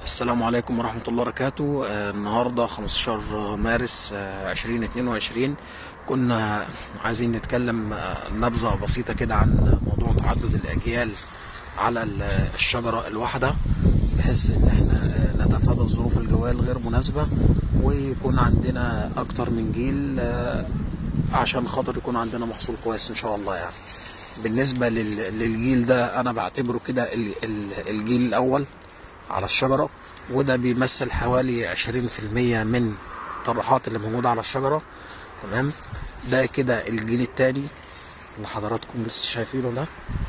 السلام عليكم ورحمة الله وبركاته آه، النهاردة 15 مارس آه، 2022 كنا عايزين نتكلم آه، نبذة بسيطة كده عن موضوع تعدد الأجيال على ال- الشجرة الواحدة بحيث إن احنا آه، نتفادى الظروف الجوية الغير مناسبة ويكون عندنا أكتر من جيل آه، عشان خاطر يكون عندنا محصول كويس إن شاء الله يعني بالنسبة لل- للجيل ده أنا بعتبره كده ال- ال- الجيل الأول على الشجرة وده بيمثل حوالي عشرين في المية من الطروحات اللي موجودة على الشجرة تمام ده كده الجيل التاني اللي حضراتكم لسه شايفينه ده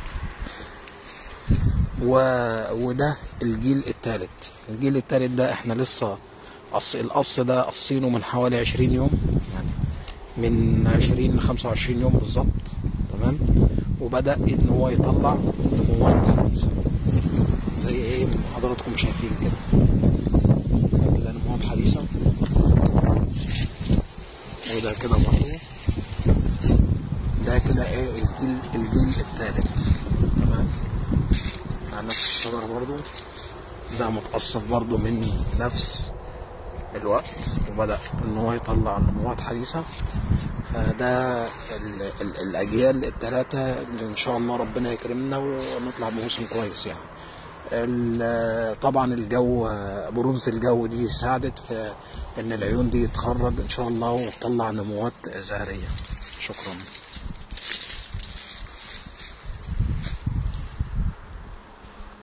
و... وده الجيل التالت الجيل التالت ده احنا لسه قص القص ده قصينه من حوالي عشرين يوم يعني من عشرين لخمسة وعشرين يوم بالظبط تمام وبدأ ان هو يطلع نموات حديثة زي ايه حضراتكم شايفين كده كده نموات حديثة وده كده برضه ده كده ايه الجيل الجيل الثالث تمام على نفس الشجرة برضه ده متقصف برضه من نفس الوقت وبدأ ان هو يطلع نموات حديثة فده ال ال الاجيال الثلاثة اللي ان شاء الله ربنا يكرمنا ونطلع بموسم كويس يعني ال- طبعا الجو برودة الجو دي ساعدت في ان العيون دي تخرج ان شاء الله وتطلع نموات زهرية شكرا